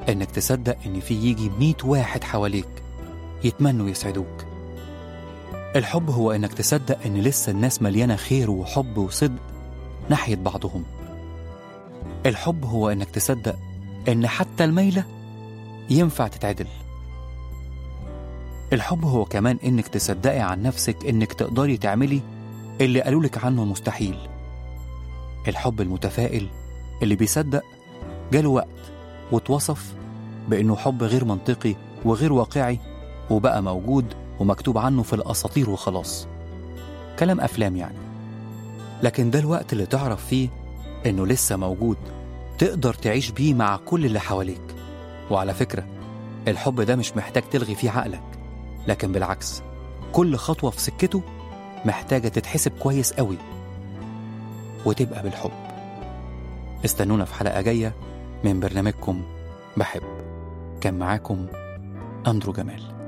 إنك تصدق إن في يجي مية واحد حواليك يتمنوا يسعدوك الحب هو إنك تصدق إن لسه الناس مليانة خير وحب وصدق ناحية بعضهم الحب هو إنك تصدق إن حتى الميلة ينفع تتعدل الحب هو كمان إنك تصدقي عن نفسك إنك تقدري تعملي اللي قالولك عنه مستحيل الحب المتفائل اللي بيصدق جاله وقت واتوصف بإنه حب غير منطقي وغير واقعي وبقى موجود ومكتوب عنه في الأساطير وخلاص كلام أفلام يعني لكن ده الوقت اللي تعرف فيه إنه لسه موجود تقدر تعيش بيه مع كل اللي حواليك وعلى فكرة الحب ده مش محتاج تلغي فيه عقلك لكن بالعكس كل خطوة في سكته محتاجة تتحسب كويس قوي وتبقى بالحب استنونا في حلقة جاية من برنامجكم بحب كان معاكم أندرو جمال